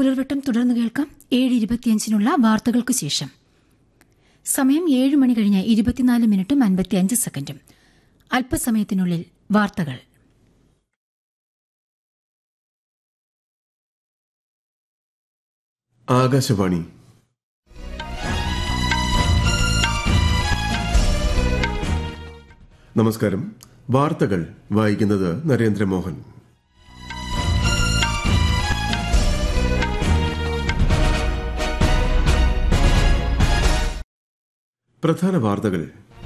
പുലർവട്ടം തുടർന്ന് കേൾക്കാം ഏഴ് ഇരുപത്തിയഞ്ചിനുള്ള വാർത്തകൾക്ക് ശേഷം സമയം ഏഴ് മണി കഴിഞ്ഞ് ഇരുപത്തിനാല് മിനിറ്റും അൻപത്തിയഞ്ച് സെക്കൻഡും അല്പസമയത്തിനുള്ളിൽ വാർത്തകൾ ആകാശവാണി നമസ്കാരം വാർത്തകൾ വായിക്കുന്നത് നരേന്ദ്രമോഹൻ പ്രധാന വാർത്തകൾ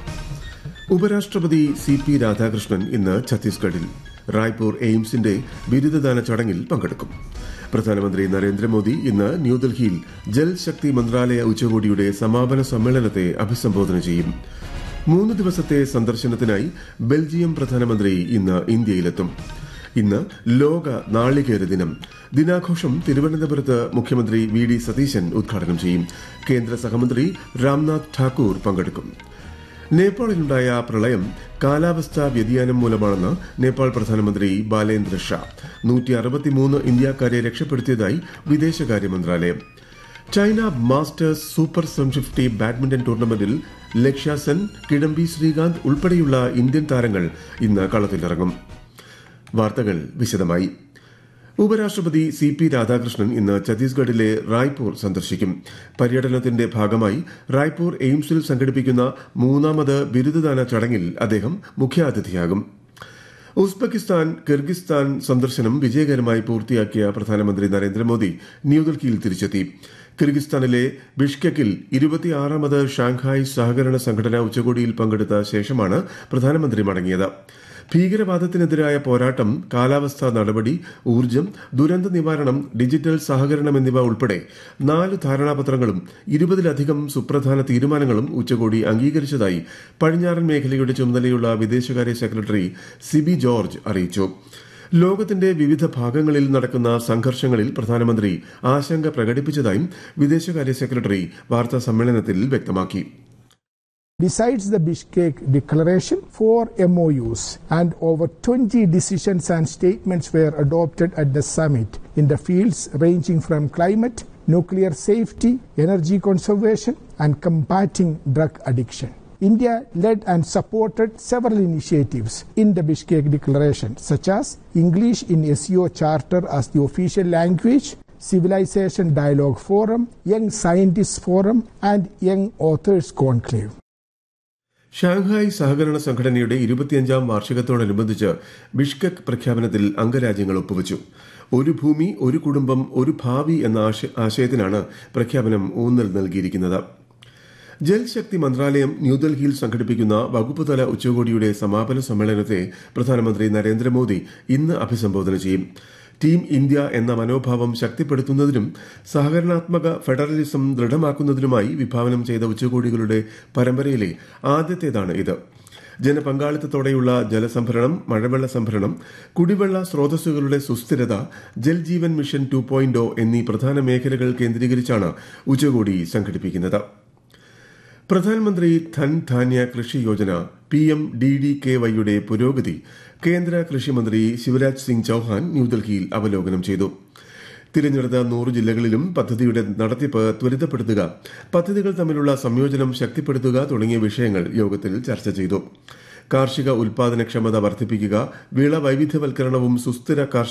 ഉപരാഷ്ട്രപതി സി പി രാധാകൃഷ്ണൻ ഇന്ന് ഛത്തീസ്ഗഡിൽ റായ്പൂർ എയിംസിന്റെ ബിരുദദാന ചടങ്ങിൽ പങ്കെടുക്കും പ്രധാനമന്ത്രി നരേന്ദ്രമോദി ഇന്ന് ന്യൂഡൽഹിയിൽ ജൽ ശക്തി മന്ത്രാലയ ഉച്ചകോടിയുടെ സമാപന സമ്മേളനത്തെ അഭിസംബോധന ചെയ്യും മൂന്ന് ദിവസത്തെ സന്ദർശനത്തിനായി ബെൽജിയം പ്രധാനമന്ത്രി ഇന്ന് ഇന്ത്യയിലെത്തും ഇന്ന് ലോക നാളികേര ദിനം ദിനാഘോഷം തിരുവനന്തപുരത്ത് മുഖ്യമന്ത്രി വി ഡി സതീശൻ ഉദ്ഘാടനം ചെയ്യും കേന്ദ്ര സഹമന്ത്രി രാംനാഥ് ഠാക്കൂർ പങ്കെടുക്കും നേപ്പാളിലുണ്ടായ പ്രളയം കാലാവസ്ഥാ വ്യതിയാനം മൂലമാണെന്ന് നേപ്പാൾ പ്രധാനമന്ത്രി ബാലേന്ദ്ര ഷാ നൂറ്റി അറുപത്തിമൂന്ന് ഇന്ത്യക്കാരെ രക്ഷപ്പെടുത്തിയതായി വിദേശകാര്യ മന്ത്രാലയം China masters super seven fifty badminton ടൂർണമെന്റിൽ ലക്ഷ്യ സെൻ കിഡംബി ശ്രീകാന്ത് ഉൾപ്പെടെയുള്ള ഇന്ത്യൻ താരങ്ങൾ ഇന്ന് കളത്തിലിറങ്ങും വാർത്തകൾ വിശദമായി ഉപരാഷ്ട്രപതി സി പി രാധാകൃഷ്ണൻ ഇന്ന് ഛത്തീസ്ഗഡിലെ റായ്പൂർ സന്ദർശിക്കും പര്യടനത്തിന്റെ ഭാഗമായി റായ്പൂർ എയിംസിൽ സംഘടിപ്പിക്കുന്ന മൂന്നാമത് ബിരുദദാന ചടങ്ങിൽ അദ്ദേഹം മുഖ്യാതിഥിയാകും ഉസ്ബെക്കിസ്ഥാൻ കിർഗിസ്ഥാൻ സന്ദർശനം വിജയകരമായി പൂർത്തിയാക്കിയ പ്രധാനമന്ത്രി നരേന്ദ്രമോദി ന്യൂഡൽഹിയിൽ തിരിച്ചെത്തി കിർഗിസ്ഥാനിലെ ബിഷ്കെക്കിൽ ഇരുപത്തിയാറാമത് ഷാങ്ഹായ് സഹകരണ സംഘടനാ ഉച്ചകോടിയിൽ പങ്കെടുത്ത ശേഷമാണ് പ്രധാനമന്ത്രി മടങ്ങിയത് ഭീകരവാദത്തിനെതിരായ പോരാട്ടം കാലാവസ്ഥാ നടപടി ഊർജ്ജം ദുരന്ത നിവാരണം ഡിജിറ്റൽ സഹകരണം എന്നിവ ഉൾപ്പെടെ നാല് ധാരണാപത്രങ്ങളും ഇരുപതിലധികം സുപ്രധാന തീരുമാനങ്ങളും ഉച്ചകോടി അംഗീകരിച്ചതായി പടിഞ്ഞാറൻ മേഖലയുടെ ചുമതലയുള്ള വിദേശകാര്യ സെക്രട്ടറി സിബി ജോർജ് അറിയിച്ചു ലോകത്തിന്റെ വിവിധ ഭാഗങ്ങളിൽ നടക്കുന്ന സംഘർഷങ്ങളിൽ പ്രധാനമന്ത്രി ആശങ്ക പ്രകടിപ്പിച്ചതായും വിദേശകാര്യ സെക്രട്ടറി വാർത്താ സമ്മേളനത്തിൽ വ്യക്തമാക്കി Besides the Bishkek Declaration, four MOUs and over 20 decisions and statements were adopted at the summit in the fields ranging from climate, nuclear safety, energy conservation, and combating drug addiction. India led and supported several initiatives in the Bishkek Declaration, such as English in SEO Charter as the official language, Civilization Dialogue Forum, Young Scientists Forum, and Young Authors Conclave. Shanghai സഹകരണ സംഘടനയുടെ ഇരുപത്തിയഞ്ചാം വാർഷികത്തോടനുബന്ധിച്ച് ബിഷ്കക് പ്രഖ്യാപനത്തിൽ അംഗരാജ്യങ്ങൾ ഒപ്പുവച്ചു ഒരു ഭൂമി ഒരു കുടുംബം ഒരു ഭാവി എന്ന ആശയത്തിനാണ് പ്രഖ്യാപനം ഊന്നൽ നൽകിയിരിക്കുന്നത് ജൽശക്തി മന്ത്രാലയം ന്യൂഡൽഹിയിൽ സംഘടിപ്പിക്കുന്ന വകുപ്പുതല ഉച്ചകോടിയുടെ സമാപന സമ്മേളനത്തെ പ്രധാനമന്ത്രി നരേന്ദ്രമോദി ഇന്ന് അഭിസംബോധന ചെയ്യും ടീം ഇന്ത്യ എന്ന മനോഭാവം ശക്തിപ്പെടുത്തുന്നതിനും സഹകരണാത്മക ഫെഡറലിസം ദൃഢമാക്കുന്നതിനുമായി വിഭാവനം ചെയ്ത ഉച്ചകോടികളുടെ പരമ്പരയിലെ ആദ്യത്തേതാണ് ഇത് ജനപങ്കാളിത്തത്തോടെയുള്ള ജലസംഭരണം മഴവെള്ള സംഭരണം കുടിവെള്ള സ്രോതസ്സുകളുടെ സുസ്ഥിരത Jal Jeevan mission two point എന്നീ പ്രധാന മേഖലകൾ കേന്ദ്രീകരിച്ചാണ് ഉച്ചകോടി സംഘടിപ്പിക്കുന്നത് പ്രധാനമന്ത്രി Dhan Dhanya Krishi Yojana P M D D K വൈയുടെ പുരോഗതി കേന്ദ്ര കൃഷിമന്ത്രി ശിവരാജ് സിംഗ് ചൌഹാൻ ന്യൂഡൽഹിയിൽ അവലോകനം ചെയ്തു തിരഞ്ഞെടുത്ത നൂറ് ജില്ലകളിലും പദ്ധതിയുടെ നടത്തിപ്പ് ത്വരിതപ്പെടുത്തുക പദ്ധതികൾ തമ്മിലുള്ള സംയോജനം ശക്തിപ്പെടുത്തുക തുടങ്ങിയ വിഷയങ്ങൾ യോഗത്തിൽ ചർച്ച ചെയ്തു കാർഷിക ഉൽപാദനക്ഷമത വർദ്ധിപ്പിക്കുക വിള വൈവിധ്യവൽക്കരണവും സുസ്ഥിര